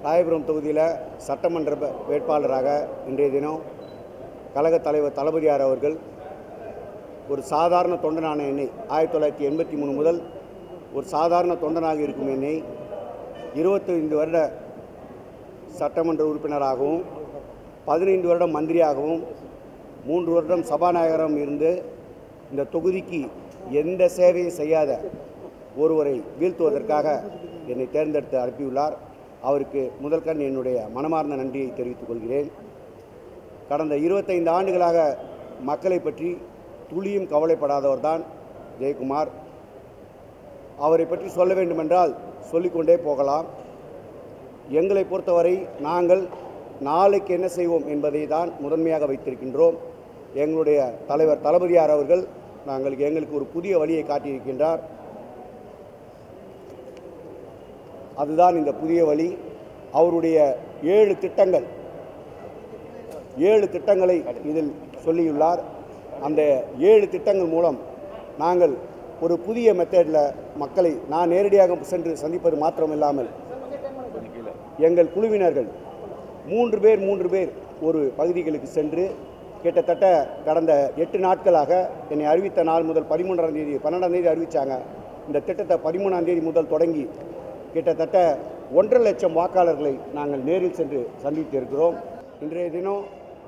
ராயபுரம் தொகுதியில் சட்டமன்ற ப- வேட்பாளராக இன்றைய தினம் கழக தலைவர் தளபதியார் அவர்கள் ஒரு சாதாரண தொண்டனான என்னை ஆயிரத்தி தொள்ளாயிரத்தி எண்பத்தி மூணு முதல் ஒரு சாதாரண தொண்டனாக இருக்கும் என்னை இருபத்தைந்து வருட சட்டமன்ற உறுப்பினராகவும் பதினைந்து வருடம் மந்திரியாகவும் மூன்று வருடம் சபாநாயகரம் இருந்து இந்த தொகுதிக்கு எந்த சேவையும் செய்யாத ஒருவரை வீழ்த்துவதற்காக என்னை தேர்ந்தெடுத்து அனுப்பியுள்ளார் அவருக்கு முதல் கண் என்னுடைய மனமார்ந்த நன்றியை தெரிவித்துக் கொள்கிறேன் கடந்த இருபத்தைந்து ஆண்டுகளாக மக்களை பற்றி துளியும் கவலைப்படாதவர் தான் ஜெயக்குமார் அவரை பற்றி சொல்ல வேண்டுமென்றால் சொல்லிக்கொண்டே போகலாம் எங்களை பொறுத்தவரை நாங்கள் நாளைக்கு என்ன செய்வோம் என்பதை தான் முதன்மையாக வைத்திருக்கின்றோம் எங்களுடைய தலைவர் தளபதியார் அவர்கள் நாங்கள் எங்களுக்கு ஒரு புதிய வழியை காட்டியிருக்கின்றார் அதுதான் இந்த புதிய வழி அவருடைய ஏழு திட்டங்கள் ஏழு திட்டங்களை இதில் சொல்லியுள்ளார் அந்த ஏழு திட்டங்கள் மூலம் நாங்கள் ஒரு புதிய மெத்தடில் மக்களை நான் நேரடியாக சென்று சந்திப்பது மாத்திரமில்லாமல் எங்கள் குழுவினர்கள் மூன்று பேர் மூன்று பேர் ஒரு பகுதிகளுக்கு சென்று கிட்டத்தட்ட கடந்த எட்டு நாட்களாக என்னை அறிவித்த நாள் முதல் பதிமூன்றாம் தேதி பன்னெண்டாம் தேதி அறிவித்தாங்க இந்த திட்டத்தை பதிமூணாம் தேதி முதல் தொடங்கி கிட்டத்தட்ட ஒன்றரை லட்சம் வாக்காளர்களை நாங்கள் நேரில் சென்று சந்தித்து இருக்கிறோம் இன்றைய தினம்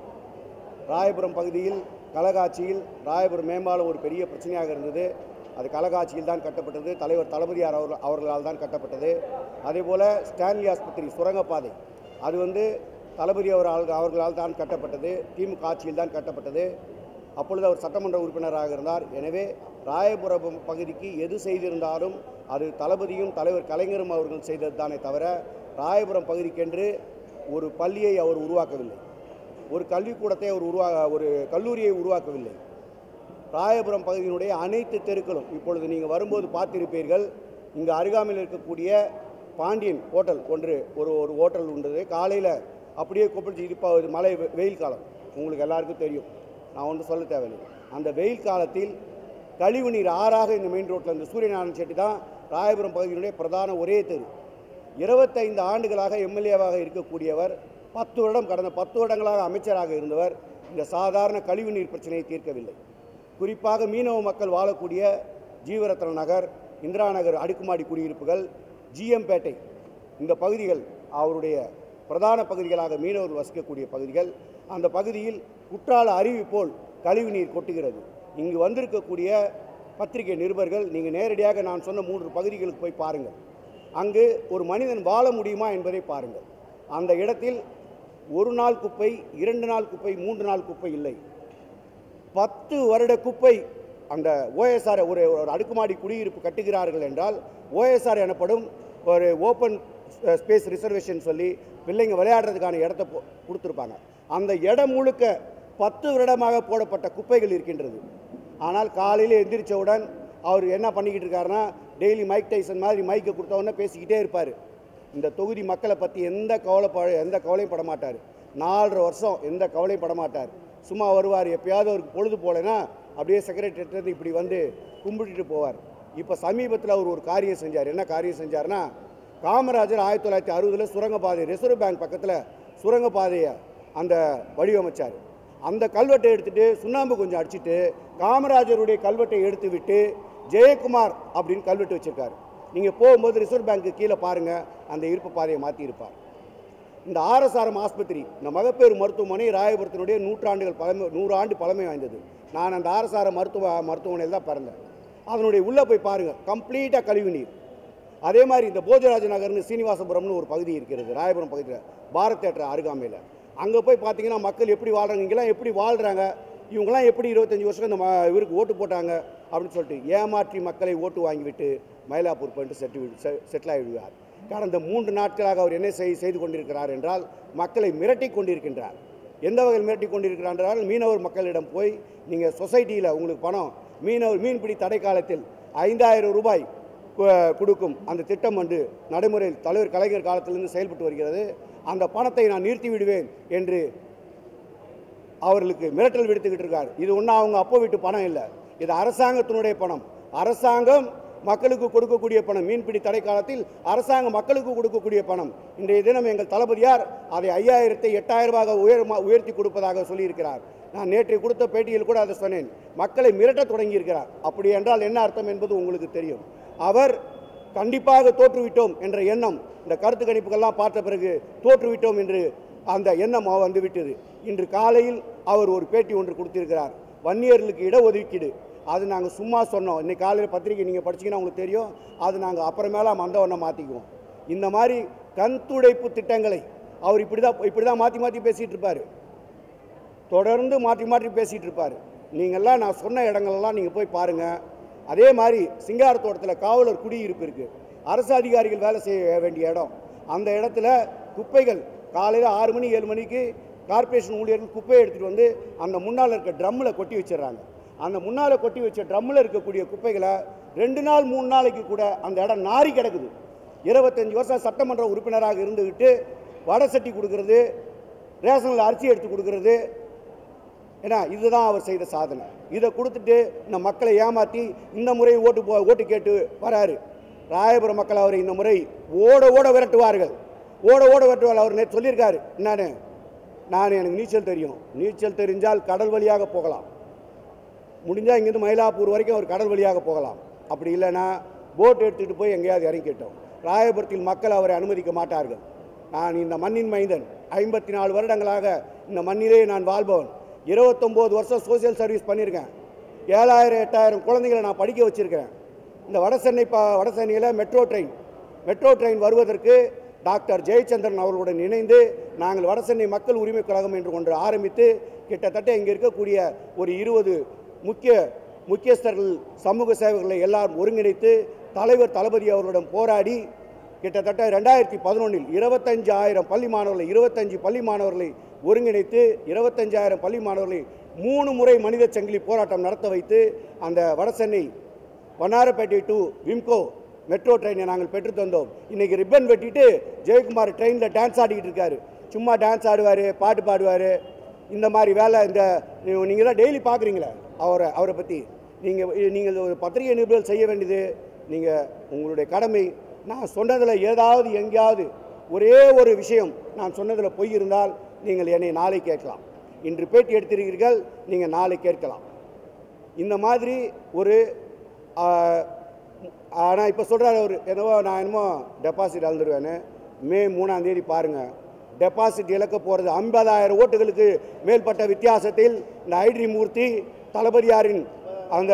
ராயபுரம் பகுதியில் கலகாட்சியில் ராயபுரம் மேம்பாலம் ஒரு பெரிய பிரச்சனையாக இருந்தது அது கலகாட்சியில் தான் கட்டப்பட்டது தலைவர் தளபதியார் அவர்கள் அவர்களால் தான் கட்டப்பட்டது அதேபோல் ஸ்டான்லி ஆஸ்பத்திரி சுரங்கப்பாதை அது வந்து தளபதி அவர் ஆள் அவர்களால் தான் கட்டப்பட்டது திமுக ஆட்சியில் தான் கட்டப்பட்டது அப்பொழுது அவர் சட்டமன்ற உறுப்பினராக இருந்தார் எனவே ராயபுரம் பகுதிக்கு எது செய்திருந்தாலும் அது தளபதியும் தலைவர் கலைஞரும் அவர்கள் செய்தது தானே தவிர ராயபுரம் பகுதிக்கென்று ஒரு பள்ளியை அவர் உருவாக்கவில்லை ஒரு கல்விக்கூடத்தை அவர் உருவா ஒரு கல்லூரியை உருவாக்கவில்லை ராயபுரம் பகுதியினுடைய அனைத்து தெருக்களும் இப்பொழுது நீங்கள் வரும்போது பார்த்திருப்பீர்கள் இங்கு அருகாமையில் இருக்கக்கூடிய பாண்டியன் ஹோட்டல் ஒன்று ஒரு ஒரு ஹோட்டல் உண்டது காலையில் அப்படியே கொப்பளிச்சு இப்போ இது மழை வெ- வெயில் காலம் உங்களுக்கு எல்லாருக்கும் தெரியும் நான் ஒன்றும் சொல்ல தேவையில்லை அந்த வெயில் காலத்தில் கழிவு நீர் ஆறாக இந்த மெயின் ரோட்டில் இந்த சூரியநாராயண செட்டி தான் ராயபுரம் பகுதியினுடைய பிரதான ஒரே தெரு இருபத்தைந்து ஆண்டுகளாக எம்எல்ஏவாக இருக்கக்கூடியவர் பத்து வருடம் கடந்த பத்து வருடங்களாக அமைச்சராக இருந்தவர் இந்த சாதாரண கழிவுநீர் பிரச்சனையை தீர்க்கவில்லை குறிப்பாக மீனவ மக்கள் வாழக்கூடிய ஜீவரத்ன நகர் இந்திரா நகர் அடுக்குமாடி குடியிருப்புகள் ஜிஎம்பேட்டை இந்த பகுதிகள் அவருடைய பிரதான பகுதிகளாக மீனவர்கள் வசிக்கக்கூடிய பகுதிகள் அந்த பகுதியில் குற்றால அருவி போல் கழிவுநீர் கொட்டுகிறது இங்கு வந்திருக்கக்கூடிய பத்திரிகை நிருபர்கள் நீங்கள் நேரடியாக நான் சொன்ன மூன்று பகுதிகளுக்கு போய் பாருங்கள் அங்கு ஒரு மனிதன் வாழ முடியுமா என்பதை பாருங்கள் அந்த இடத்தில் ஒரு நாள் குப்பை இரண்டு நாள் குப்பை மூன்று நாள் குப்பை இல்லை பத்து வருட குப்பை அந்த ஓஎஸ்ஆர் ஒரு ஒரு அடுக்குமாடி குடியிருப்பு கட்டுகிறார்கள் என்றால் ஓஎஸ்ஆர் எனப்படும் ஒரு ஓப்பன் ஸ்பேஸ் ரிசர்வேஷன் சொல்லி பிள்ளைங்க விளையாடுறதுக்கான இடத்த போ- கொடுத்துருப்பாங்க அந்த இடம் முழுக்க பத்து வருடமாக போடப்பட்ட குப்பைகள் இருக்கின்றது ஆனால் காலையில் எந்திரிச்சவுடன் அவர் என்ன பண்ணிக்கிட்டு இருக்காருன்னா டெய்லி மைக் டைசன் மாதிரி மைக்கை கொடுத்த உடனே பேசிக்கிட்டே இருப்பார் இந்த தொகுதி மக்களை பற்றி எந்த கவலைப்பட எந்த கவலையும் பட மாட்டார் நாலரை வருஷம் எந்த கவலையும் பட மாட்டார் சும்மா வருவார் எப்பயாவது அவருக்கு பொழுது போலனா அப்படியே செக்ரட்டரியேட்லேருந்து இப்படி வந்து கும்பிட்டுட்டு போவார் இப்போ சமீபத்தில் அவர் ஒரு காரியம் செஞ்சார் என்ன காரியம் செஞ்சார்னா காமராஜர் ஆயிரத்தி தொள்ளாயிரத்தி அறுபதில் சுரங்கப்பாதை ரிசர்வ் பேங்க் பக்கத்தில் சுரங்கப்பாதையை அந்த வடிவமைச்சார் அந்த கல்வெட்டை எடுத்துட்டு சுண்ணாம்பு கொஞ்சம் அடிச்சிட்டு காமராஜருடைய கல்வெட்டை எடுத்து விட்டு ஜெயக்குமார் அப்படின்னு கல்வெட்டு வச்சிருக்காரு நீங்கள் போகும்போது ரிசர்வ் பேங்க்கு கீழே பாருங்கள் அந்த இருப்பு பாதையை மாற்றியிருப்பார் இந்த ஆர்எஸ்ஆர்எம் ஆஸ்பத்திரி இந்த மகப்பேறு மருத்துவமனை ராயபுரத்தினுடைய நூற்றாண்டுகள் பழமை நூறு ஆண்டு பழமை வாய்ந்தது நான் அந்த ஆர்எஸ்ஆர்எம் மருத்துவ மருத்துவமனையில் தான் பிறந்தேன் அதனுடைய உள்ளே போய் பாருங்கள் கம்ப்ளீட்டாக கழிவு நீர் அதே மாதிரி இந்த போஜராஜ நகர்னு சீனிவாசபுரம்னு ஒரு பகுதி இருக்கிறது ராயபுரம் பகுதியில் பாரத் தேட்டர் அருகாமையில் அங்கே போய் பார்த்தீங்கன்னா மக்கள் எப்படி வாழ்கிறாங்க இங்கெல்லாம் எப்படி வாழ்கிறாங்க இவங்கெல்லாம் எப்படி இருபத்தஞ்சி வருஷம் இந்த ம- இவருக்கு ஓட்டு போட்டாங்க அப்படின்னு சொல்லிட்டு ஏமாற்றி மக்களை ஓட்டு வாங்கிவிட்டு மயிலாப்பூர் போயிட்டு செட்டில் செட்டில் ஆகிவிடுவார் கடந்த மூன்று நாட்களாக அவர் என்ன செய் செய்து கொண்டிருக்கிறார் என்றால் மக்களை மிரட்டி கொண்டிருக்கின்றார் எந்த வகையில் மிரட்டி கொண்டிருக்கிறார் என்றால் மீனவர் மக்களிடம் போய் நீங்கள் சொசைட்டியில் உங்களுக்கு பணம் மீனவர் மீன்பிடி தடை காலத்தில் ஐந்தாயிரம் ரூபாய் கு- கொடுக்கும் அந்த திட்டம் வந்து நடைமுறையில் தலைவர் கலைஞர் காலத்திலிருந்து செயல்பட்டு வருகிறது அந்த பணத்தை நான் நிறுத்தி விடுவேன் என்று அவர்களுக்கு மிரட்டல் விடுத்துக்கிட்டு இருக்கார் இது ஒன்றும் அவங்க அப்போ வீட்டு பணம் இல்லை இது அரசாங்கத்தினுடைய பணம் அரசாங்கம் மக்களுக்கு கொடுக்கக்கூடிய பணம் மீன்பிடி தடை காலத்தில் அரசாங்கம் மக்களுக்கு கொடுக்கக்கூடிய பணம் இன்றைய தினம் எங்கள் தளபதியார் அதை ஐயாயிரத்தை எட்டாயிரம் ரூபாய் உயர் உயர்த்தி கொடுப்பதாக சொல்லியிருக்கிறார் நான் நேற்று கொடுத்த பேட்டியில் கூட அதை சொன்னேன் மக்களை மிரட்டத் தொடங்கியிருக்கிறார் அப்படி என்றால் என்ன அர்த்தம் என்பது உங்களுக்கு தெரியும் அவர் கண்டிப்பாக தோற்றுவிட்டோம் என்ற எண்ணம் இந்த கருத்து கணிப்புகள்லாம் பார்த்த பிறகு தோற்றுவிட்டோம் என்று அந்த எண்ணம் அவ- வந்து விட்டது இன்று காலையில் அவர் ஒரு பேட்டி ஒன்று கொடுத்திருக்கிறார் வன்னியர்களுக்கு இடஒதுக்கீடு அது நாங்கள் சும்மா சொன்னோம் இன்னைக்கு காலையில் பத்திரிக்கை நீங்கள் படிச்சீங்கன்னா உங்களுக்கு தெரியும் அது நாங்கள் அப்புறமேல மந்தவண்ணம் மாற்றிக்குவோம் இந்த மாதிரி கண் துடைப்பு திட்டங்களை அவர் இப்படி தான் இப்படி தான் மாற்றி மாற்றி பேசிகிட்டு இருப்பார் தொடர்ந்து மாற்றி மாற்றி பேசிகிட்டு இருப்பார் நீங்கள்லாம் நான் சொன்ன இடங்கள்லாம் நீங்கள் போய் பாருங்கள் அதே மாதிரி சிங்காரத்தோட்டத்தில் காவலர் குடியிருப்பு இருக்குது அரசு அதிகாரிகள் வேலை செய்ய வேண்டிய இடம் அந்த இடத்துல குப்பைகள் காலையில் ஆறு மணி ஏழு மணிக்கு கார்ப்பரேஷன் ஊழியர்கள் குப்பையை எடுத்துகிட்டு வந்து அந்த முன்னால் இருக்க ட்ரம்மில் கொட்டி வச்சிடுறாங்க அந்த முன்னால் கொட்டி வச்ச ட்ரம்மில் இருக்கக்கூடிய குப்பைகளை ரெண்டு நாள் மூணு நாளைக்கு கூட அந்த இடம் நாரி கிடக்குது இருபத்தஞ்சி வருஷம் சட்டமன்ற உறுப்பினராக இருந்துக்கிட்டு வடை சட்டி கொடுக்கறது ரேஷனில் அரிசி எடுத்து கொடுக்கறது ஏன்னா இதுதான் அவர் செய்த சாதனை இதை கொடுத்துட்டு இந்த மக்களை ஏமாற்றி இந்த முறை ஓட்டு போ ஓட்டு கேட்டு வராரு ராயபுரம் மக்கள் அவரை இந்த முறை ஓட ஓட விரட்டுவார்கள் ஓட ஓட விரட்டுவார் அவர் நேற்று சொல்லியிருக்காரு என்னன்னு நான் எனக்கு நீச்சல் தெரியும் நீச்சல் தெரிஞ்சால் கடல் வழியாக போகலாம் முடிஞ்சால் இங்கேருந்து மயிலாப்பூர் வரைக்கும் அவர் கடல் வழியாக போகலாம் அப்படி இல்லைன்னா போட் எடுத்துகிட்டு போய் எங்கேயாவது இறங்கிட்டோம் ராயபுரத்தில் மக்கள் அவரை அனுமதிக்க மாட்டார்கள் நான் இந்த மண்ணின் மைந்தன் ஐம்பத்தி நாலு வருடங்களாக இந்த மண்ணிலே நான் வாழ்பவன் இருபத்தொம்போது வருஷம் சோசியல் சர்வீஸ் பண்ணியிருக்கேன் ஏழாயிரம் எட்டாயிரம் குழந்தைகளை நான் படிக்க வச்சுருக்கிறேன் இந்த வடசென்னை ப வடசென்னையில் மெட்ரோ ட்ரெயின் மெட்ரோ ட்ரெயின் வருவதற்கு டாக்டர் ஜெயச்சந்திரன் அவர்களுடன் இணைந்து நாங்கள் வடசென்னை மக்கள் உரிமைக் கழகம் என்று ஒன்று ஆரம்பித்து கிட்டத்தட்ட இங்கே இருக்கக்கூடிய ஒரு இருபது முக்கிய முக்கியஸ்தர்கள் சமூக சேவகர்களை எல்லாரும் ஒருங்கிணைத்து தலைவர் தளபதி அவர்களிடம் போராடி கிட்டத்தட்ட ரெண்டாயிரத்தி பதினொன்றில் இருபத்தஞ்சாயிரம் பள்ளி மாணவர்களை இருபத்தஞ்சு பள்ளி மாணவர்களை ஒருங்கிணைத்து இருபத்தஞ்சாயிரம் பள்ளி மாணவர்களை மூணு முறை மனித சங்கிலி போராட்டம் நடத்த வைத்து அந்த வடசென்னை வண்ணாரப்பேட்டை டு விம்கோ மெட்ரோ ட்ரெயினை நாங்கள் பெற்று தந்தோம் இன்னைக்கு ரிப்பன் வெட்டிட்டு ஜெயக்குமார் ட்ரெயினில் டான்ஸ் ஆடிக்கிட்டு இருக்காரு சும்மா டான்ஸ் ஆடுவார் பாட்டு பாடுவார் இந்த மாதிரி வேலை இந்த நீங்கள் தான் டெய்லி பார்க்குறீங்களே அவரை அவரை பற்றி நீங்கள் நீங்கள் ஒரு பத்திரிகை நிருபர்கள் செய்ய வேண்டியது நீங்கள் உங்களுடைய கடமை நான் சொன்னதில் ஏதாவது எங்கேயாவது ஒரே ஒரு விஷயம் நான் சொன்னதில் பொய் இருந்தால் நீங்கள் என்னை நாளை கேட்கலாம் இன்று பேட்டி எடுத்திருக்கிறீர்கள் நீங்கள் நாளை கேட்கலாம் இந்த மாதிரி ஒரு ஆனால் இப்போ சொல்கிறார் அவர் என்னவோ நான் என்னமோ டெபாசிட் அழுந்துருவேன்னு மே மூணாம் தேதி பாருங்கள் டெபாசிட் இழக்க போகிறது ஐம்பதாயிரம் ஓட்டுகளுக்கு மேற்பட்ட வித்தியாசத்தில் இந்த ஐட்ரி மூர்த்தி தளபதியாரின் அந்த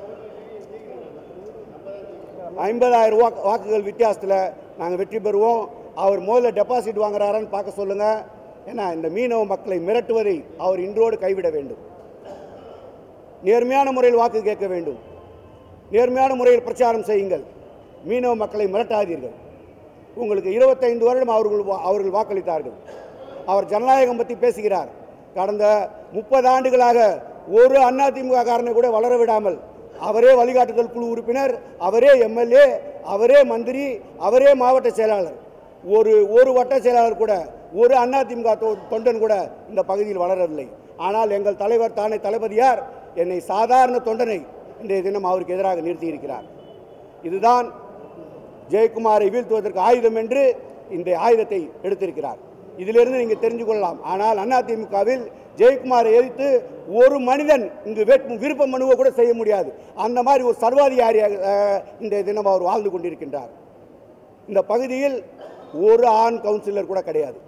ஐம்பதாயிரம் வாக்கு வாக்குகள் வித்தியாசத்தில் நாங்கள் வெற்றி பெறுவோம் அவர் முதல்ல டெபாசிட் வாங்குறாரான்னு பார்க்க சொல்லுங்கள் ஏன்னா இந்த மீனவ மக்களை மிரட்டுவதை அவர் இன்றோடு கைவிட வேண்டும் நேர்மையான முறையில் வாக்கு கேட்க வேண்டும் நேர்மையான முறையில் பிரச்சாரம் செய்யுங்கள் மீனவ மக்களை மிரட்டாதீர்கள் உங்களுக்கு இருபத்தைந்து வருடம் அவர்கள் வா- அவர்கள் வாக்களித்தார்கள் அவர் ஜனநாயகம் பற்றி பேசுகிறார் கடந்த முப்பது ஆண்டுகளாக ஒரு அதிமுக காரனை கூட வளர விடாமல் அவரே வழிகாட்டுதல் குழு உறுப்பினர் அவரே எம்எல்ஏ அவரே மந்திரி அவரே மாவட்ட செயலாளர் ஒரு ஒரு வட்ட செயலாளர் கூட ஒரு அதிமுக தொ- தொண்டன் கூட இந்த பகுதியில் வளரவில்லை ஆனால் எங்கள் தலைவர் தானே தளபதியார் என்னை சாதாரண தொண்டனை இன்றைய தினம் அவருக்கு எதிராக நிறுத்தியிருக்கிறார் இதுதான் ஜெயக்குமாரை வீழ்த்துவதற்கு ஆயுதம் என்று இந்த ஆயுதத்தை எடுத்திருக்கிறார் இதிலிருந்து நீங்கள் தெரிஞ்சு கொள்ளலாம் ஆனால் அதிமுகவில் ஜெயக்குமாரை எதிர்த்து ஒரு மனிதன் இங்கு வேட்பு விருப்ப மனுவை கூட செய்ய முடியாது அந்த மாதிரி ஒரு சர்வாதிகாரியாக அஹ், இன்றைய தினம் அவர் வாழ்ந்து கொண்டிருக்கின்றார் இந்த பகுதியில் ஒரு ஆண் கவுன்சிலர் கூட கிடையாது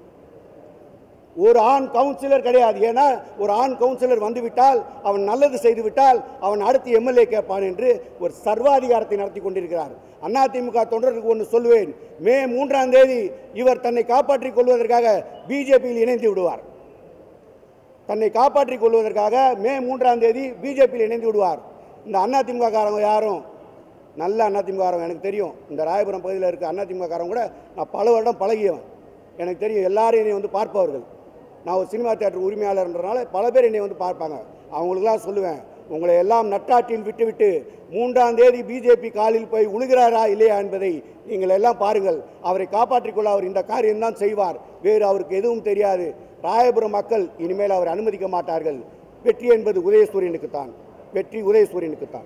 ஒரு ஆண் கவுன்சிலர் கிடையாது ஏன்னா ஒரு ஆண் கவுன்சிலர் வந்துவிட்டால் அவன் நல்லது செய்து விட்டால் அவன் அடுத்து எம்எல்ஏ கேட்பான் என்று ஒரு சர்வாதிகாரத்தை நடத்தி கொண்டிருக்கிறார் அதிமுக தொண்டர்களுக்கு ஒன்று சொல்லுவேன் மே மூன்றாம் தேதி இவர் தன்னை காப்பாற்றிக் கொள்வதற்காக பிஜேபியில் இணைந்து விடுவார் தன்னை காப்பாற்றிக் கொள்வதற்காக மே மூன்றாம் தேதி பிஜேபியில் இணைந்து விடுவார் இந்த அதிமுக காரங்க யாரும் நல்ல அதிமுக காரங்க எனக்கு தெரியும் இந்த ராயபுரம் பகுதியில் இருக்க அதிமுக காரங்க கூட நான் பல வருடம் பழகியவன் எனக்கு தெரியும் எல்லாரும் என்னை வந்து பார்ப்பவர்கள் நான் ஒரு சினிமா தியேட்டர் உரிமையாளர்ன்றனால பல பேர் என்னை வந்து பார்ப்பாங்க அவங்களுக்கெல்லாம் சொல்லுவேன் உங்களை எல்லாம் நட்டாற்றில் விட்டுவிட்டு மூன்றாம் தேதி பிஜேபி காலில் போய் உழுகிறாரா இல்லையா என்பதை நீங்கள் எல்லாம் பாருங்கள் அவரை காப்பாற்றிக் கொள்ள அவர் இந்த காரியம்தான் செய்வார் வேறு அவருக்கு எதுவும் தெரியாது ராயபுரம் மக்கள் இனிமேல் அவரை அனுமதிக்க மாட்டார்கள் வெற்றி என்பது உதயசூரியனுக்குத்தான் வெற்றி உதயசூரியனுக்கு தான்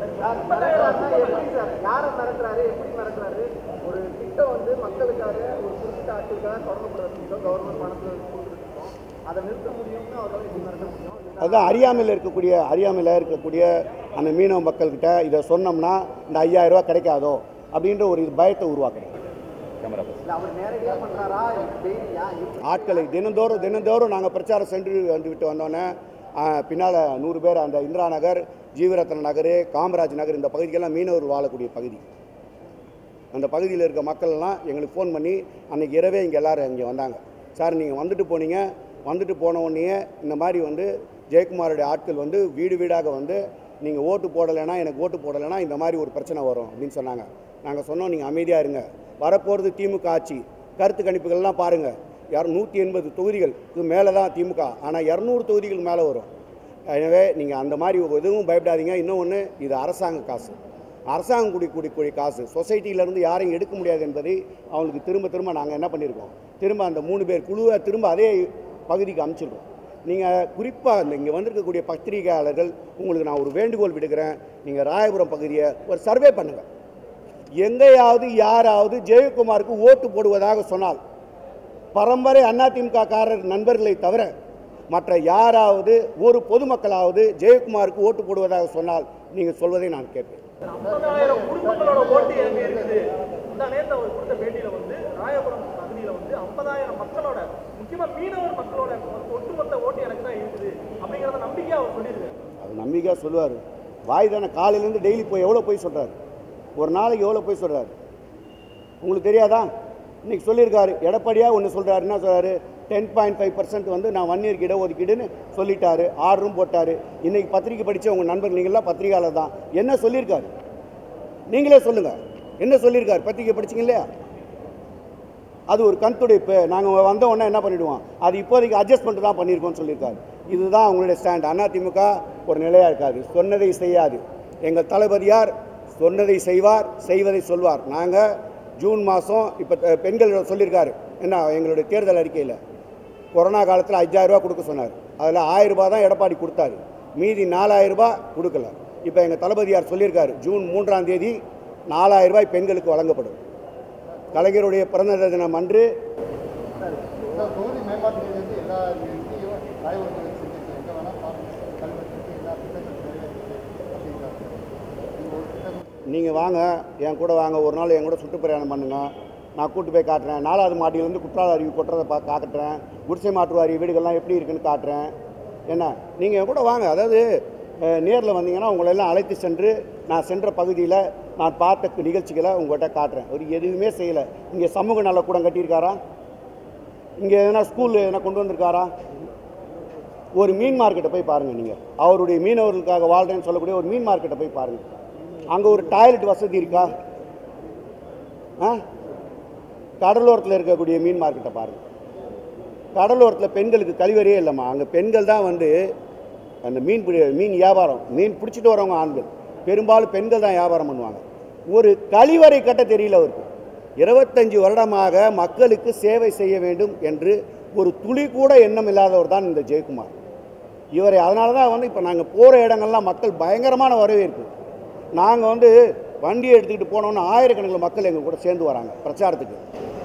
யாரை மறக்கிறாரு எப்படி மறக்கிறாரு ஒரு திட்டம் வந்து மக்களுக்காக ஒரு குறிப்பிட்ட ஆட்களுக்காக தொடங்கப்படுற திட்டம் கவர்மெண்ட் பணத்தில் கொடுத்துருக்கோம் அதை நிறுத்த முடியும்னு அவரால் எப்படி மறக்க முடியும் அதுதான் அறியாமையில் இருக்கக்கூடிய அறியாமையில் இருக்கக்கூடிய அந்த மீனவ மக்கள்கிட்ட இதை சொன்னோம்னா இந்த ஐயாயிரம் ரூபாய் கிடைக்காதோ அப்படின்ற ஒரு இது பயத்தை உருவாக்குறேன் இல்லை அவர் நேரடியாக பண்ணுறாரா டெய்லியா ஆட்களை தினந்தோறும் தினந்தோறும் நாங்கள் பிரச்சாரம் சென்று வந்துவிட்டு வந்தோன்னே பின்னால் நூறு பேர் அந்த இந்திரா நகர் ஜீவரத்ன நகர் காமராஜ் நகர் இந்த பகுதிக்கெல்லாம் மீனவர் வாழக்கூடிய பகுதி அந்த பகுதியில் இருக்க மக்கள் எல்லாம் எங்களுக்கு ஃபோன் பண்ணி அன்றைக்கி இரவே இங்கே எல்லோரும் இங்கே வந்தாங்க சார் நீங்கள் வந்துட்டு போனீங்க வந்துட்டு போன உடனே இந்த மாதிரி வந்து ஜெயக்குமாருடைய ஆட்கள் வந்து வீடு வீடாக வந்து நீங்கள் ஓட்டு போடலைன்னா எனக்கு ஓட்டு போடலைன்னா இந்த மாதிரி ஒரு பிரச்சனை வரும் அப்படின்னு சொன்னாங்க நாங்கள் சொன்னோம் நீங்கள் அமைதியாக இருங்க வரப்போகிறது திமுக ஆட்சி கருத்து கணிப்புகள்லாம் பாருங்கள் யார் நூற்றி எண்பது தொகுதிகளுக்கு மேலே தான் திமுக ஆனால் இரநூறு தொகுதிகள் மேலே வரும் எனவே நீங்கள் அந்த மாதிரி எதுவும் பயப்படாதீங்க இன்னொன்று இது அரசாங்க காசு அரசாங்கம் குடி குடி குடி காசு சொசைட்டியிலேருந்து யாரையும் எடுக்க முடியாது என்பதை அவங்களுக்கு திரும்ப திரும்ப நாங்கள் என்ன பண்ணியிருக்கோம் திரும்ப அந்த மூணு பேர் குழுவை திரும்ப அதே பகுதிக்கு அமைச்சிருக்கோம் நீங்கள் குறிப்பாக இந்த இங்கே வந்திருக்கக்கூடிய பத்திரிகையாளர்கள் உங்களுக்கு நான் ஒரு வேண்டுகோள் விடுக்கிறேன் நீங்கள் ராயபுரம் பகுதியை ஒரு சர்வே பண்ணுங்கள் எங்கேயாவது யாராவது ஜெயக்குமாருக்கு ஓட்டு போடுவதாக சொன்னால் பரம்பரை அதிமுக காரர் நண்பர்களை தவிர மற்ற யாராவது ஒரு பொதுமக்களாவது ஜெயக்குமாருக்கு ஓட்டு போடுவதாக சொன்னால் நீங்கள் சொல்வதை நான் கேட்பேன் ஐம்பதாயிரம் குடும்பங்களோட ஓட்டு எங்க இருக்குது இந்த நேரத்தில் அவர் கொடுத்த பேட்டியில வந்து ராயபுரம் பகுதியில வந்து ஐம்பதாயிரம் மக்களோட முக்கியமா மீனவர் மக்களோட ஒட்டுமொத்த ஓட்டு எனக்கு தான் இருக்குது அப்படிங்கிறத நம்பிக்கையா அவர் சொல்லியிருக்காரு அது நம்பிக்கையாக சொல்லுவார் வாய் தானே காலையிலேருந்து டெய்லி போய் எவ்வளோ போய் சொல்கிறாரு ஒரு நாளைக்கு எவ்வளோ போய் சொல்கிறாரு உங்களுக்கு தெரியாதா இன்னைக்கு சொல்லியிருக்காரு எடப்பாடியாக ஒன்று சொல்கிறாரு என்ன சொல்கிறாரு டென் பாயிண்ட் ஃபைவ் பர்சன்ட் வந்து நான் ஒன் இயர்க்கு இடஒதுக்கீடுன்னு சொல்லிட்டாரு ஆர்டரும் போட்டார் இன்னைக்கு பத்திரிக்கை படித்த உங்கள் நண்பர் நீங்களாம் பத்திரிகையாளர் தான் என்ன சொல்லியிருக்காரு நீங்களே சொல்லுங்கள் என்ன சொல்லியிருக்காரு பத்திரிக்கை படிச்சீங்க இல்லையா அது ஒரு கண் துடைப்பு நாங்கள் வந்த உடனே என்ன பண்ணிடுவோம் அது இப்போதைக்கு அட்ஜஸ்ட்மெண்ட் தான் பண்ணியிருக்கோம்னு சொல்லியிருக்காரு இதுதான் அவங்களுடைய ஸ்டாண்ட் அதிமுக ஒரு நிலையாக இருக்காது சொன்னதை செய்யாது எங்கள் தளபதியார் சொன்னதை செய்வார் செய்வதை சொல்வார் நாங்கள் ஜூன் மாதம் இப்போ பெண்கள் சொல்லியிருக்காரு என்ன எங்களுடைய தேர்தல் அறிக்கையில் கொரோனா காலத்தில் ஐயாயிரரூபா கொடுக்க சொன்னார் அதில் ஆயிரம் ரூபாய் தான் எடப்பாடி கொடுத்தாரு மீதி நாலாயிரம் ரூபாய் கொடுக்கல இப்போ எங்கள் தளபதியார் சொல்லியிருக்காரு ஜூன் மூன்றாம் தேதி நாலாயிரம் ரூபாய் பெண்களுக்கு வழங்கப்படும் கலைஞருடைய பிறந்த தினம் அன்று இந்த தொகுதி மேம்பாட்டிலிருந்து எல்லா நிதியும் ராயபுரத்தில் செஞ்சுட்டு எங்கே வேணால் பாருங்க கல்வெட்டு எல்லா திட்டங்களும் நிறைவேறிச்சு அப்படிங்கிறாங்க இது ஒரு திட்டம் நீங்கள் வாங்க என் கூட வாங்க ஒரு நாள் என் கூட சுற்றுப்பிரயாணம் பண்ணுங்க நான் கூட்டு போய் காட்டுறேன் நாலாவது மாடியிலேருந்து குற்றால அருவி கொட்டுறதை பா காட்டுறேன் குடிசை மாற்று வாரி வீடுகள்லாம் எப்படி இருக்குன்னு காட்டுறேன் என்ன நீங்கள் என் கூட வாங்க அதாவது நேரில் வந்தீங்கன்னா உங்களை எல்லாம் அழைத்து சென்று நான் சென்ற பகுதியில் நான் பார்த்த நிகழ்ச்சிகளை உங்கள்கிட்ட காட்டுறேன் அவர் எதுவுமே செய்யலை இங்கே சமூக நலக்கூடம் கட்டியிருக்காரா இங்கே எதனா ஸ்கூல் எதனா கொண்டு வந்திருக்காரா ஒரு மீன் மார்க்கெட்டை போய் பாருங்கள் நீங்கள் அவருடைய மீனவர்களுக்காக வாழ்கிறேன்னு சொல்லக்கூடிய ஒரு மீன் மார்க்கெட்டை போய் பாருங்கள் அங்கே ஒரு டாய்லெட் வசதி இருக்கா ஆ கடலோரத்தில் இருக்கக்கூடிய மீன் மார்க்கெட்டை பாருங்கள் கடலோரத்தில் பெண்களுக்கு கழிவறையே இல்லைம்மா அங்கே பெண்கள் தான் வந்து அந்த மீன் பிடி மீன் வியாபாரம் மீன் பிடிச்சிட்டு வரவங்க ஆண்கள் பெரும்பாலும் பெண்கள் தான் வியாபாரம் பண்ணுவாங்க ஒரு கழிவறை கட்ட தெரியல அவருக்கு இருபத்தஞ்சு வருடமாக மக்களுக்கு சேவை செய்ய வேண்டும் என்று ஒரு துளி கூட எண்ணம் இல்லாதவர் தான் இந்த ஜெயக்குமார் இவரை அதனால தான் வந்து இப்போ நாங்கள் போகிற இடங்கள்லாம் மக்கள் பயங்கரமான வரவேற்பு நாங்கள் வந்து வண்டியை எடுத்துக்கிட்டு போனோம்னா ஆயிரக்கணக்கில் மக்கள் எங்கள் கூட சேர்ந்து வராங்க பிரச்சாரத்துக்கு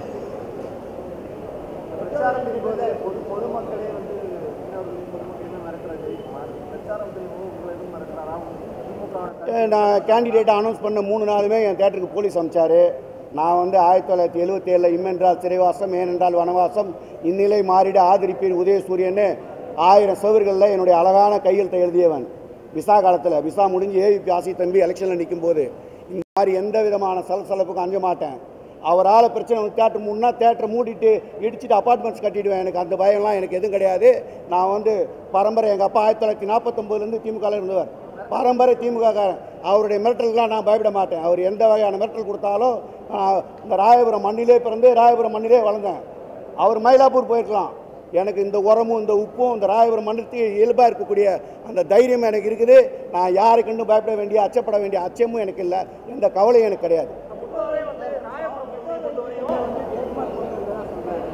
பிரச்சாரத்தின் போது பொது பொதுமக்களே வந்து மீனவர்கள் பொதுமக்கள் மறக்கிற ஜெயக்குமார் பிரச்சாரம் செய்யும்போது உங்களை எதுவும் மறக்கிறாரா திமுக ஏ, நான் கேண்டிடேட்டை அனௌன்ஸ் பண்ண மூணு நாளுமே என் தேட்டருக்கு போலீஸ் அமிச்சார் நான் வந்து ஆயிரத்தி தொள்ளாயிரத்தி எழுபத்தி ஏழில் இம்மென்றால் சிறைவாசம் ஏனென்றால் வனவாசம் இந்நிலை மாறிட ஆதரிப்பேன் உதயசூரியன்னு ஆயிரம் சவர்களில் என்னுடைய அழகான கையெழுத்தை எழுதியவன் விசா காலத்தில் விசா முடிஞ்சு ஏவிபி ஆசி தம்பி எலெக்ஷனில் நிற்கும் போது இந்த மாதிரி எந்த விதமான சலசலப்புக்கும் அஞ்ச மாட்டேன் அவரால் பிரச்சனை வந்து தேட்டர் மூணுனா தேட்டரை மூடிட்டு இடிச்சிட்டு அப்பார்ட்மெண்ட்ஸ் கட்டிடுவேன் எனக்கு அந்த பயம்லாம் எனக்கு எதுவும் கிடையாது நான் வந்து பரம்பரை எங்கள் அப்பா ஆயிரத்தி தொள்ளாயிரத்தி நாற்பத்தொம்போதுலேருந்து திமுகவில் இருந்தவர் பரம்பரை திமுக காரன் அவருடைய மிரட்டலுக்குலாம் நான் பயப்பட மாட்டேன் அவர் எந்த வகையான மிரட்டல் கொடுத்தாலும் நான் இந்த ராயபுரம் மண்ணிலே பிறந்து ராயபுரம் மண்ணிலே வளர்ந்தேன் அவர் மயிலாப்பூர் போயிருக்கலாம் எனக்கு இந்த உரமும் இந்த உப்பும் இந்த ராயபுரம் மண்ணுக்கு இயல்பாக இருக்கக்கூடிய அந்த தைரியம் எனக்கு இருக்குது நான் யாருக்குன்னு பயப்பட வேண்டிய அச்சப்பட வேண்டிய அச்சமும் எனக்கு இல்லை எந்த கவலையும் எனக்கு கிடையாது பொதுவாகவே வந்து ராயபுரம் தொகுதியை பொறுத்தவரையும்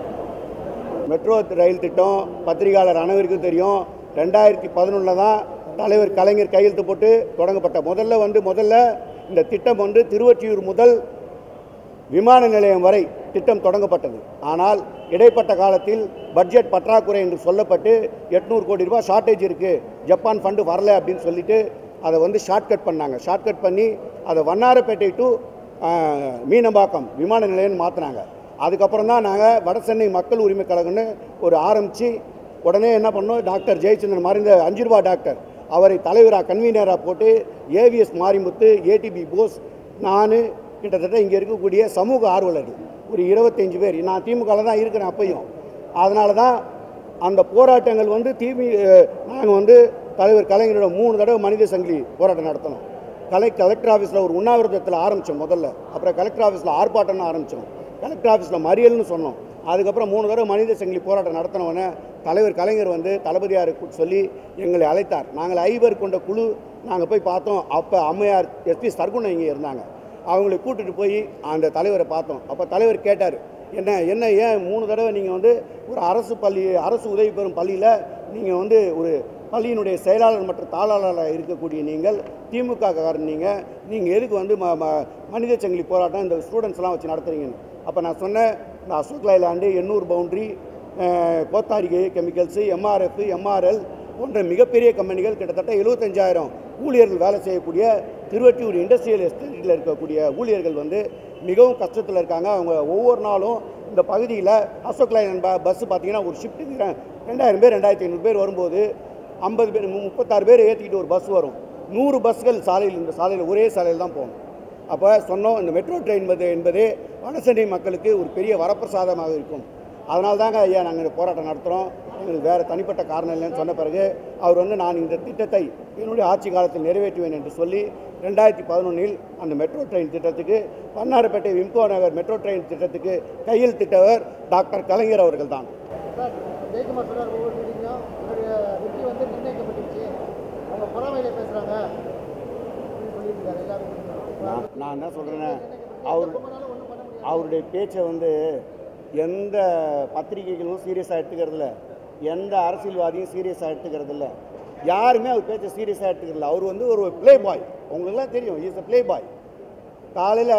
மெட்ரோ ரயில் திட்டம் பத்திரிகையாளர் அனைவருக்கும் தெரியும் ரெண்டாயிரத்தி பதினொன்றில் தான் தலைவர் கலைஞர் கையெழுத்து போட்டு தொடங்கப்பட்ட முதல்ல வந்து முதல்ல இந்த திட்டம் வந்து திருவொற்றியூர் முதல் விமான நிலையம் வரை திட்டம் தொடங்கப்பட்டது ஆனால் இடைப்பட்ட காலத்தில் பட்ஜெட் பற்றாக்குறை என்று சொல்லப்பட்டு எட்நூறு கோடி ரூபாய் ஷார்ட்டேஜ் இருக்குது ஜப்பான் ஃபண்டு வரல அப்படின்னு சொல்லிட்டு அதை வந்து ஷார்ட்கட் பண்ணாங்க ஷார்ட்கட் பண்ணி அதை வண்ணாரப்பேட்டை டு மீனம்பாக்கம் விமான நிலையம்னு மாற்றினாங்க அதுக்கப்புறம் தான் நாங்கள் வடசென்னை மக்கள் உரிமை கழகம்னு ஒரு ஆரம்பித்து உடனே என்ன பண்ணோம் டாக்டர் ஜெயச்சந்திரன் மறைந்த அஞ்சு ரூபா டாக்டர் அவரை தலைவராக கன்வீனராக போட்டு ஏவிஎஸ் மாரிமுத்து ஏடிபி போஸ் நான் கிட்டத்தட்ட இங்கே இருக்கக்கூடிய சமூக ஆர்வலர்கள் ஒரு இருபத்தஞ்சு பேர் நான் திமுகவில் தான் இருக்கிறேன் அப்பையும் அதனால தான் அந்த போராட்டங்கள் வந்து திமு நாங்கள் வந்து தலைவர் கலைஞரோட மூணு தடவை மனித சங்கிலி போராட்டம் நடத்தணும் கலை கலெக்டர் ஆஃபீஸில் ஒரு உண்ணாவிரதத்தில் ஆரம்பித்தோம் முதல்ல அப்புறம் கலெக்டர் ஆஃபீஸில் ஆர்ப்பாட்டம்னு ஆரம்பித்தோம் கலெக்டர் ஆஃபீஸில் மறியல்னு சொன்னோம் அதுக்கப்புறம் மூணு தடவை மனித சங்கிலி போராட்டம் நடத்தினவொடனே தலைவர் கலைஞர் வந்து தளபதியாரை கூட்டு சொல்லி எங்களை அழைத்தார் நாங்கள் ஐவர் கொண்ட குழு நாங்கள் போய் பார்த்தோம் அப்போ அம்மையார் எஸ்பி சர்க்குணம் இங்கே இருந்தாங்க அவங்களை கூட்டிட்டு போய் அந்த தலைவரை பார்த்தோம் அப்போ தலைவர் கேட்டார் என்ன என்ன ஏன் மூணு தடவை நீங்கள் வந்து ஒரு அரசு பள்ளி அரசு உதவி பெறும் பள்ளியில் நீங்கள் வந்து ஒரு பள்ளியினுடைய செயலாளர் மற்றும் தாளாளராக இருக்கக்கூடிய நீங்கள் திமுக காரன் நீங்கள் நீங்கள் எதுக்கு வந்து ம ம- மனித சங்கிலி போராட்டம் இந்த ஸ்டூடெண்ட்ஸ்லாம் வச்சு நடத்துறீங்கன்னு அப்போ நான் சொன்னேன் இந்த அசோக் லைலாண்டு எண்ணூர் பவுண்ட்ரி கோத்தாரிகை கெமிக்கல்ஸு எம்ஆர்எஃப் எம்ஆர்எல் போன்ற மிகப்பெரிய கம்பெனிகள் கிட்டத்தட்ட எழுபத்தஞ்சாயிரம் ஊழியர்கள் வேலை செய்யக்கூடிய திருவற்றியூர் இண்டஸ்ட்ரியல் எஸ்டேட்டில் இருக்கக்கூடிய ஊழியர்கள் வந்து மிகவும் கஷ்டத்தில் இருக்காங்க அவங்க ஒவ்வொரு நாளும் இந்த பகுதியில் அசோக் லைன் பஸ் பார்த்தீங்கன்னா ஒரு ஷிஃப்ட்டுக்கு ரெண்டாயிரம் பேர் ரெண்டாயிரத்தி ஐநூறு பேர் வரும்போது ஐம்பது பேர் மு- முப்பத்தாறு பேர் ஏற்றிக்கிட்டு ஒரு பஸ் வரும் நூறு பஸ்கள் சாலையில் இந்த சாலையில் ஒரே சாலையில் தான் போகணும் அப்போ சொன்னோம் இந்த மெட்ரோ ட்ரெயின் என்பது என்பது வடசென்னை மக்களுக்கு ஒரு பெரிய வரப்பிரசாதமாக இருக்கும் அதனால தாங்க ஐயா நாங்கள் இந்த போராட்டம் நடத்துகிறோம் எங்களுக்கு வேறு தனிப்பட்ட காரணம் இல்லைன்னு சொன்ன பிறகு அவர் வந்து நான் இந்த திட்டத்தை என்னுடைய ஆட்சி காலத்தில் நிறைவேற்றுவேன் என்று சொல்லி ரெண்டாயிரத்தி பதினொன்றில் அந்த மெட்ரோ ட்ரெயின் திட்டத்துக்கு பன்னாரப்பேட்டை விம்கோ நகர் மெட்ரோ ட்ரெயின் திட்டத்துக்கு கையெழுத்திட்டவர் டாக்டர் கலைஞர் அவர்கள் தான் சார் ஜெயக்குமார் சொன்னார் ஒவ்வொரு மீட்டிங்கும் உங்களுடைய வெற்றி வந்து நிர்ணயிக்கப்பட்டுச்சு அவங்க பொறாமையில பேசுகிறாங்க அப்படின்னு சொல்லியிருக்காரு எல்லாரும் நான் நான் என்ன சொல்கிறேன்னா அவர் அவருடைய பேச்சை வந்து எந்த பத்திரிகைகளும் சீரியஸாக எடுத்துக்கிறதில்ல எந்த அரசியல்வாதியும் சீரியஸாக எடுத்துக்கிறதில்ல யாருமே அவர் பேச்சை சீரியஸாக எடுத்துக்கிறதில்ல அவர் வந்து ஒரு ப்ளே பாய் உங்களுக்குலாம் தெரியும் இஸ் அ ப்ளே பாய் காலையில்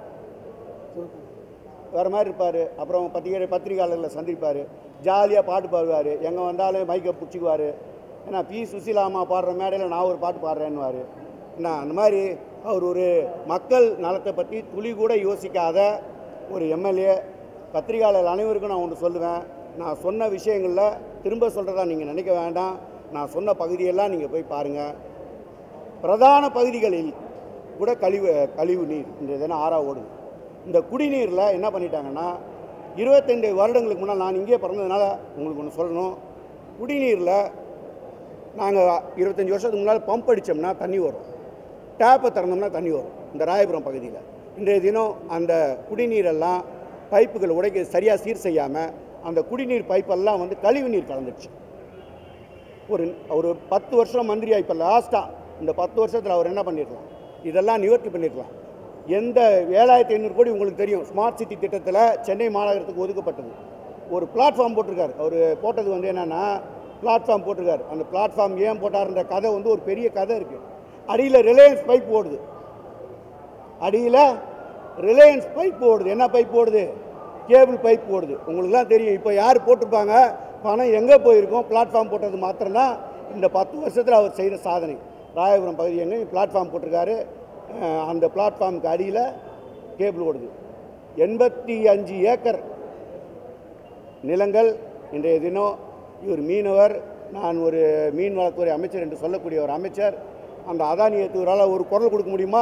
வேறு மாதிரி இருப்பார் அப்புறம் பத்திரிகை பத்திரிகையாளர்களை சந்திப்பார் ஜாலியாக பாட்டு பாடுவார் எங்கே வந்தாலும் மைக்கை பிடிச்சிக்குவார் ஏன்னா பி சுசீலாமா பாடுற மேடையில் நான் ஒரு பாட்டு பாடுறேன்னுவார் என்ன அந்த மாதிரி அவர் ஒரு மக்கள் நலத்தை பற்றி துளி கூட யோசிக்காத ஒரு எம்எல்ஏ பத்திரிகையாளர் அனைவருக்கும் நான் ஒன்று சொல்லுவேன் நான் சொன்ன விஷயங்களில் திரும்ப சொல்கிறதா நீங்கள் நினைக்க வேண்டாம் நான் சொன்ன பகுதியெல்லாம் நீங்கள் போய் பாருங்கள் பிரதான பகுதிகளில் கூட கழிவு கழிவு நீர் இந்த தினம் ஆறா ஓடுது இந்த குடிநீரில் என்ன பண்ணிட்டாங்கன்னா இருபத்தைந்து வருடங்களுக்கு முன்னால் நான் இங்கே பிறந்ததுனால உங்களுக்கு ஒன்று சொல்லணும் குடிநீரில் நாங்கள் இருபத்தஞ்சி வருஷத்துக்கு முன்னால் பம்ப் அடித்தோம்னா தண்ணி வரும் டேப்பை திறந்தோம்னா தண்ணி வரும் இந்த ராயபுரம் பகுதியில் இன்றைய தினம் அந்த குடிநீரெல்லாம் பைப்புகள் உடைக்க சரியாக சீர் செய்யாமல் அந்த குடிநீர் பைப்பெல்லாம் வந்து கழிவு நீர் கலந்துடுச்சு ஒரு ஒரு பத்து வருஷம் மந்திரியா இப்போ லாஸ்ட்டாக இந்த பத்து வருஷத்தில் அவர் என்ன பண்ணிருக்கலாம் இதெல்லாம் நிவர்த்தி பண்ணிருக்கலாம் எந்த ஏழாயிரத்தி ஐநூறு கோடி உங்களுக்கு தெரியும் ஸ்மார்ட் சிட்டி திட்டத்தில் சென்னை மாநகரத்துக்கு ஒதுக்கப்பட்டது ஒரு பிளாட்ஃபார்ம் போட்டிருக்காரு அவர் போட்டது வந்து என்னென்னா பிளாட்ஃபார்ம் போட்டிருக்காரு அந்த பிளாட்ஃபார்ம் ஏன் போட்டாருன்ற கதை வந்து ஒரு பெரிய கதை இருக்குது அடியில் ரிலையன்ஸ் பைப் ஓடுது அடியில் ரிலையன்ஸ் பைப் ஓடுது என்ன பைப் ஓடுது கேபிள் பைப் ஓடுது உங்களுக்குலாம் தெரியும் இப்போ யார் போட்டிருப்பாங்க பணம் எங்கே போயிருக்கோம் பிளாட்ஃபார்ம் போட்டது மாத்திரம்தான் இந்த பத்து வருஷத்தில் அவர் செய்த சாதனை ராயபுரம் பகுதி எங்கே பிளாட்ஃபார்ம் போட்டிருக்காரு அஹ் அந்த பிளாட்ஃபார்முக்கு அடியில் கேபிள் ஓடுது எண்பத்தி அஞ்சு ஏக்கர் நிலங்கள் இன்றைய தினம் இவர் மீனவர் நான் ஒரு மீன் வளத்துறை அமைச்சர் என்று சொல்லக்கூடிய ஒரு அமைச்சர் அந்த அதானி ஏற்றுவரால் ஒரு குரல் கொடுக்க முடியுமா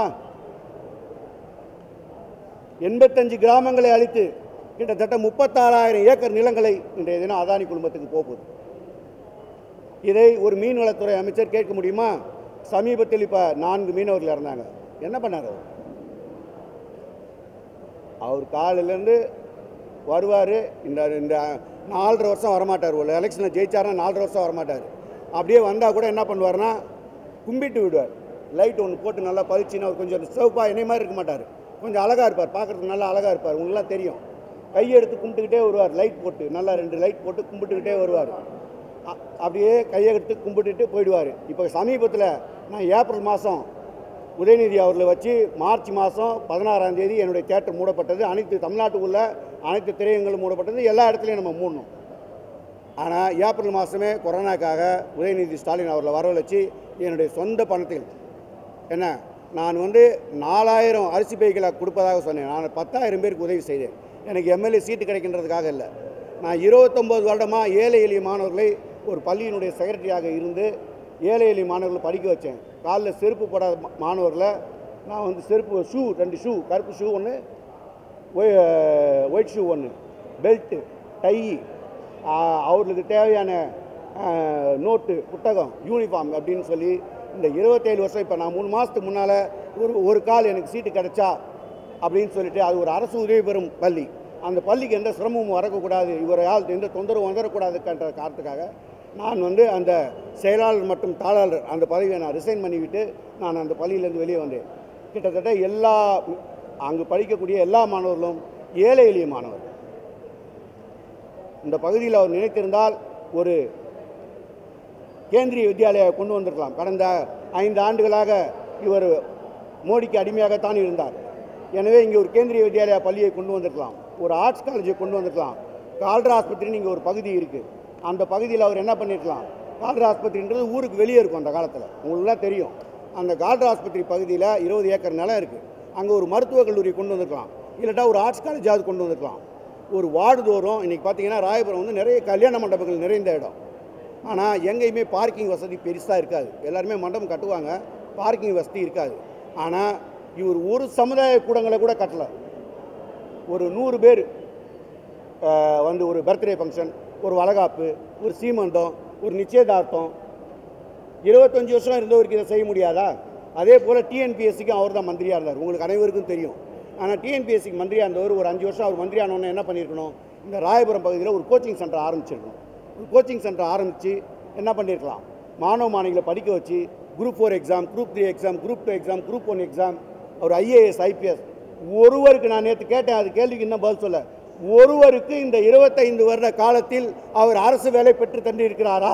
எண்பத்தஞ்சு கிராமங்களை அழித்து கிட்டத்தட்ட முப்பத்தாறாயிரம் ஏக்கர் நிலங்களை இன்றைய தினம் அதானி குடும்பத்துக்கு போகுது இதை ஒரு மீன்வளத்துறை அமைச்சர் கேட்க முடியுமா சமீபத்தில் இப்போ நான்கு மீனவர்கள் இறந்தாங்க என்ன பண்ணார் அவர் அவர் காலையிலேருந்து வருவார் இந்த இந்த நாலரை வருஷம் வரமாட்டார் ஒரு எலெக்ஷனில் ஜெயிச்சாருன்னா நாலரை வருஷம் வரமாட்டார் அப்படியே வந்தால் கூட என்ன பண்ணுவார்னா கும்பிட்டு விடுவார் லைட் ஒன்று போட்டு நல்லா பளிச்சுன்னு அவர் கொஞ்சம் சிவப்பாக என்னை மாதிரி இருக்க மாட்டார் கொஞ்சம் அழகாக இருப்பார் பார்க்குறதுக்கு நல்லா அழகாக இருப்பார் உங்களுக்குலாம் தெரியும் கையெடுத்து கும்பிட்டுக்கிட்டே வருவார் லைட் போட்டு நல்லா ரெண்டு லைட் போட்டு கும்பிட்டுக்கிட்டே வருவார் அ- அப்படியே கையை எடுத்து கும்பிட்டுட்டு போயிடுவார் இப்போ சமீபத்தில் நான் ஏப்ரல் மாதம் உதயநிதி அவர்களை வச்சு மார்ச் மாதம் பதினாறாம் தேதி என்னுடைய தேட்டர் மூடப்பட்டது அனைத்து தமிழ்நாட்டுக்குள்ள அனைத்து திரையங்களும் மூடப்பட்டது எல்லா இடத்துலையும் நம்ம மூடணும் ஆனால் ஏப்ரல் மாதமே கொரோனாக்காக உதயநிதி ஸ்டாலின் அவர்களை வரவழைச்சு என்னுடைய சொந்த பணத்தில் என்ன நான் வந்து நாலாயிரம் அரிசி பைகளை கொடுப்பதாக சொன்னேன் நான் பத்தாயிரம் பேருக்கு உதவி செய்தேன் எனக்கு எம்எல்ஏ சீட்டு கிடைக்கின்றதுக்காக இல்லை நான் இருபத்தொம்போது வருடமாக ஏழை எளிய மாணவர்களை ஒரு பள்ளியினுடைய செக்ரட்டரியாக இருந்து ஏழை எளிய மாணவர்களை படிக்க வச்சேன் காலில் செருப்பு போடாத மா- மாணவர்களை நான் வந்து செருப்பு ஷூ ரெண்டு ஷூ கருப்பு ஷூ ஒன்று ஒயிட் ஷூ ஒன்று பெல்ட்டு டை அவர்களுக்கு தேவையான நோட்டு புத்தகம் யூனிஃபார்ம் அப்படின்னு சொல்லி இந்த இருபத்தேழு வருஷம் இப்போ நான் மூணு மாதத்துக்கு முன்னால் ஒரு ஒரு கால் எனக்கு சீட்டு கிடைச்சா அப்படின்னு சொல்லிட்டு அது ஒரு அரசு உதவி பெறும் பள்ளி அந்த பள்ளிக்கு எந்த சிரமமும் வரக்கூடாது இவரால் எந்த தொந்தரவும் வந்துடக்கூடாதுன்ற காரணத்துக்காக நான் வந்து அந்த செயலாளர் மற்றும் தாளாளர் அந்த பதவியை நான் ரிசைன் பண்ணிவிட்டு நான் அந்த பள்ளியிலேருந்து வெளியே வந்தேன் கிட்டத்தட்ட எல்லா அங்கு படிக்கக்கூடிய எல்லா மாணவர்களும் ஏழை எளிய மாணவர்கள் இந்த பகுதியில் அவர் நினைத்திருந்தால் ஒரு கேந்திரிய வித்யாலயா கொண்டு வந்திருக்கலாம் கடந்த ஐந்து ஆண்டுகளாக இவர் மோடிக்கு அடிமையாகத்தான் இருந்தார் எனவே இங்கே ஒரு கேந்திரிய வித்யாலயா பள்ளியை கொண்டு வந்திருக்கலாம் ஒரு ஆர்ட்ஸ் காலேஜை கொண்டு வந்திருக்கலாம் கால்ரா ஆஸ்பத்திரின்னு இங்கே ஒரு பகுதி இருக்குது அந்த பகுதியில் அவர் என்ன பண்ணியிருக்கலாம் கால்ரா ஆஸ்பத்திரின்றது ஊருக்கு வெளியே இருக்கும் அந்த காலத்தில் உங்களுக்குலாம் தெரியும் அந்த கால்ரா ஆஸ்பத்திரி பகுதியில் இருபது ஏக்கர் நிலம் இருக்குது அங்கே ஒரு மருத்துவக் கல்லூரி கொண்டு வந்திருக்கலாம் இல்லாட்டா ஒரு ஆர்ட்ஸ் காலேஜாவது கொண்டு வந்திருக்கலாம் ஒரு வார்டு தோறும் இன்றைக்கி பார்த்தீங்கன்னா ராயபுரம் வந்து நிறைய கல்யாண மண்டபங்கள் நிறைந்த இடம் ஆனால் எங்கேயுமே பார்க்கிங் வசதி பெருசாக இருக்காது எல்லாருமே மண்டபம் கட்டுவாங்க பார்க்கிங் வசதி இருக்காது ஆனால் இவர் ஒரு சமுதாய கூடங்களை கூட கட்டலை ஒரு நூறு பேர் அஹ், வந்து ஒரு பர்த்டே ஃபங்க்ஷன் ஒரு வளகாப்பு ஒரு சீமந்தம் ஒரு நிச்சயதார்த்தம் இருபத்தஞ்சி வருஷம் இருந்தவருக்கு இதை செய்ய முடியாதா அதே போல் டிஎன்பிஎஸ்சிக்கும் அவர் தான் மந்திரியாக இருந்தார் உங்களுக்கு அனைவருக்கும் தெரியும் ஆனால் டிஎன்பிஎஸ்சிக்கு மந்திரியாக இருந்தவர் ஒரு அஞ்சு வருஷம் அவர் மந்திரி ஆனோன்னு என்ன பண்ணியிருக்கணும் இந்த ராயபுரம் பகுதியில் ஒரு கோச்சிங் சென்டர் ஆரம்பிச்சிருக்கணும் ஒரு கோச்சிங் சென்டர் ஆரம்பித்து என்ன பண்ணியிருக்கலாம் மாணவ மாணவிகளை படிக்க வச்சு group four exam group three exam group two exam group one exam ஒரு ஐஏஎஸ் ஐபிஎஸ் ஒருவருக்கு நான் நேற்று கேட்டேன் அது கேள்விக்கு இன்னும் பதில் சொல்ல ஒருவருக்கு இந்த இருபத்தைந்து வருட காலத்தில் அவர் அரசு வேலை பெற்று தந்திருக்கிறாரா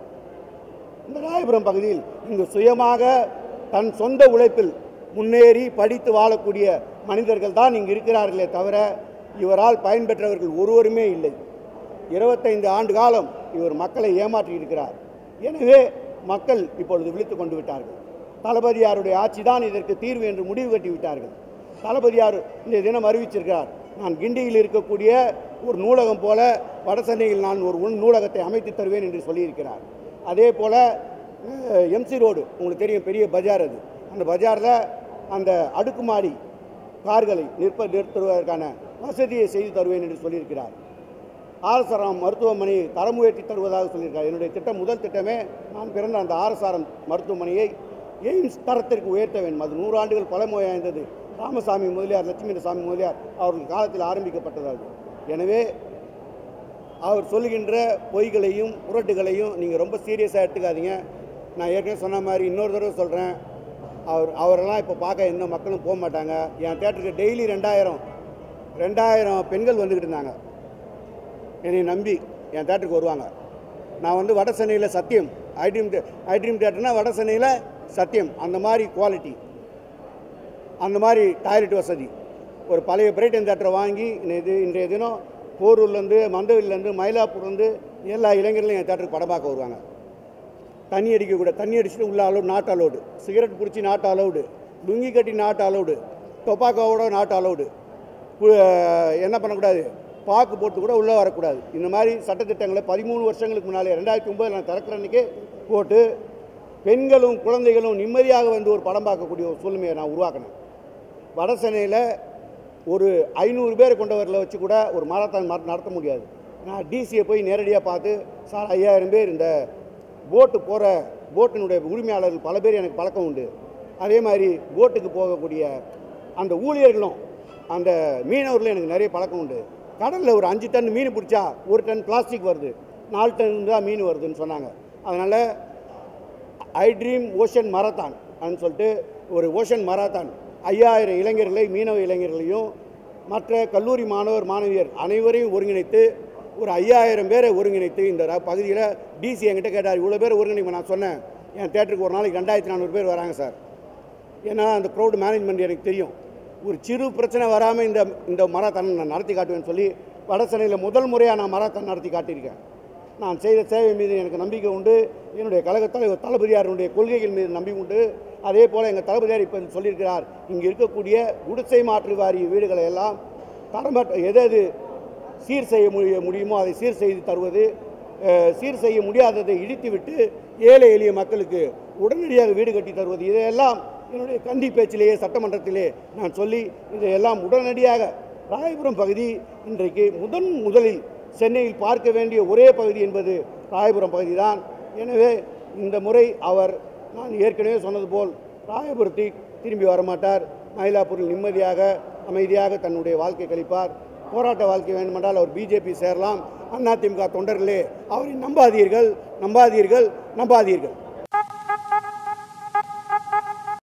இந்த ராயபுரம் பகுதியில் இங்கு சுயமாக தன் சொந்த உழைப்பில் முன்னேறி படித்து வாழக்கூடிய மனிதர்கள் தான் இங்கு இருக்கிறார்களே தவிர இவரால் பயன்பெற்றவர்கள் ஒருவருமே இல்லை இருபத்தைந்து ஆண்டு காலம் இவர் மக்களை ஏமாற்றி இருக்கிறார் எனவே மக்கள் இப்பொழுது விழித்து கொண்டு விட்டார்கள் தளபதியாருடைய ஆட்சி தான் இதற்கு தீர்வு என்று முடிவு கட்டி விட்டார்கள் தளபதியார் இந்த தினம் அறிவிச்சிருக்கிறார் நான் கிண்டியில் இருக்கக்கூடிய ஒரு நூலகம் போல வடசென்னையில் நான் ஒரு உள் நூலகத்தை அமைத்து தருவேன் என்று சொல்லியிருக்கிறார் அதே போல் எம்சி ரோடு உங்களுக்கு தெரியும் பெரிய பஜார் அது அந்த பஜாரில் அந்த அடுக்குமாடி கார்களை நிற்ப நிறுத்துவதற்கான வசதியை செய்து தருவேன் என்று சொல்லியிருக்கிறார் ஆர்எஸ்ஆர்எம் மருத்துவமனை தரம் உயர்த்தி தருவதாக சொல்லியிருக்கார் என்னுடைய திட்டம் முதல் திட்டமே நான் பிறந்த அந்த ஆர்எஸ்ஆர்எம் மருத்துவமனையை எய்ம்ஸ் தரத்திற்கு உயர்த்த வேண்டும் அது நூறு ஆண்டுகள் பழமை வாய்ந்தது ராமசாமி முதலியார் லட்சுமணசாமி முதலியார் அவர்கள் காலத்தில் ஆரம்பிக்கப்பட்டது அது எனவே அவர் சொல்லுகின்ற பொய்களையும் புரட்டுகளையும் நீங்கள் ரொம்ப சீரியஸாக எடுத்துக்காதீங்க நான் ஏற்கனவே சொன்ன மாதிரி இன்னொரு தடவை சொல்கிறேன் அவர் அவரெல்லாம் இப்போ பார்க்க எந்த மக்களும் போக மாட்டாங்க என் தேட்டருக்கு டெய்லி ரெண்டாயிரம் ரெண்டாயிரம் பெண்கள் வந்துக்கிட்டு இருந்தாங்க என்னை நம்பி என் தேட்டருக்கு வருவாங்க நான் வந்து வட சென்னையில் சத்தியம் ஐட்ரீம் ஐட்ரீம் தேட்டர்னா வட சென்னையில் சத்தியம் அந்த மாதிரி குவாலிட்டி அந்த மாதிரி டாய்லெட் வசதி ஒரு பழைய பிரைட்டன் தேட்டரை வாங்கி இது இன்றைய தினம் போரூர்லேருந்து மந்தவிலேருந்து மயிலாப்பூர்லேருந்து எல்லா இளைஞர்களும் என் தேட்டருக்கு படம் பார்க்க வருவாங்க தண்ணி அடிக்கக்கூடாது தண்ணி அடிச்சுட்டு உள்ள அலோடு நாட் அலோடு சிகரெட் பிடிச்சி நாட் அலோடு லுங்கி கட்டி நாட் அலோடு டொபாக்கோவோட நாட் அலோடு என்ன பண்ணக்கூடாது பாக்கு போட்டு கூட உள்ளே வரக்கூடாது இந்த மாதிரி சட்டத்திட்டங்களை பதிமூணு வருஷங்களுக்கு முன்னாலே ரெண்டாயிரத்தி ஒம்பது நான் திறக்கிற அன்னைக்கே போட்டு பெண்களும் குழந்தைகளும் நிம்மதியாக வந்து ஒரு படம் பார்க்கக்கூடிய ஒரு சூழ்நிலையை நான் உருவாக்கினேன் வட சென்னையில் ஒரு ஐநூறு பேர் கொண்டவர்களை வச்சு கூட ஒரு மாரத்தான் மர- நடத்த முடியாது நான் டிசியை போய் நேரடியாக பார்த்து சார் ஐயாயிரம் பேர் இந்த போட்டு போகிற போட்டினுடைய உரிமையாளர்கள் பல பேர் எனக்கு பழக்கம் உண்டு அதே மாதிரி போட்டுக்கு போகக்கூடிய அந்த ஊழியர்களும் அந்த மீனவர்களும் எனக்கு நிறைய பழக்கம் உண்டு கடலில் ஒரு அஞ்சு டன் மீன் பிடிச்சா ஒரு டன் பிளாஸ்டிக் வருது நாலு டன் தான் மீன் வருதுன்னு சொன்னாங்க அதனால் ஐ ட்ரீம் ஓஷன் மராத்தான் அப்படின்னு சொல்லிட்டு ஒரு ஓஷன் மராத்தான் ஐயாயிரம் இளைஞர்களை மீனவ இளைஞர்களையும் மற்ற கல்லூரி மாணவர் மாணவியர் அனைவரையும் ஒருங்கிணைத்து ஒரு ஐயாயிரம் பேரை ஒருங்கிணைத்து இந்த ர- பகுதியில் டிசி என்கிட்ட கேட்டார் இவ்வளோ பேர் ஒருங்கிணைப்பு நான் சொன்னேன் என் தேட்டருக்கு ஒரு நாளைக்கு ரெண்டாயிரத்தி நானூறு பேர் வராங்க சார் ஏன்னா அந்த க்ரௌட் மேனேஜ்மெண்ட் எனக்கு தெரியும் ஒரு சிறு பிரச்சனை வராமல் இந்த இந்த மராத்தான் நான் நடத்தி காட்டுவேன்னு சொல்லி வட சென்னையில் முதல் முறையாக நான் மராத்தான் நடத்தி காட்டியிருக்கேன் நான் செய்த சேவை மீது எனக்கு நம்பிக்கை உண்டு என்னுடைய கழக தலைவர் தளபதியாருடைய கொள்கைகள் மீது நம்பிக்கை உண்டு அதே போல் எங்கள் தளபதியார் இப்போ சொல்லியிருக்கிறார் இங்கே இருக்கக்கூடிய குடிசை மாற்று வாரிய வீடுகளை எல்லாம் தரமற்ற எது எது சீர் செய்ய முடிய முடியுமோ அதை சீர் செய்து தருவது அஹ், சீர் செய்ய முடியாததை இடித்துவிட்டு ஏழை எளிய மக்களுக்கு உடனடியாக வீடு கட்டி தருவது இதையெல்லாம் என்னுடைய கண்டி பேச்சிலேயே சட்டமன்றத்திலே நான் சொல்லி இதையெல்லாம் உடனடியாக ராயபுரம் பகுதி இன்றைக்கு முதன் முதலில் சென்னையில் பார்க்க வேண்டிய ஒரே பகுதி என்பது ராயபுரம் பகுதி தான் எனவே இந்த முறை அவர் நான் ஏற்கனவே சொன்னது போல் ராயபுரத்தை திரும்பி வரமாட்டார் மயிலாப்பூரில் நிம்மதியாக அமைதியாக தன்னுடைய வாழ்க்கை கழிப்பார் போராட்ட வாழ்க்கை வேண்டுமென்றால் அவர் பிஜேபி சேரலாம் அதிமுக தொண்டர்களே அவரை நம்பாதீர்கள் நம்பாதீர்கள் நம்பாதீர்கள்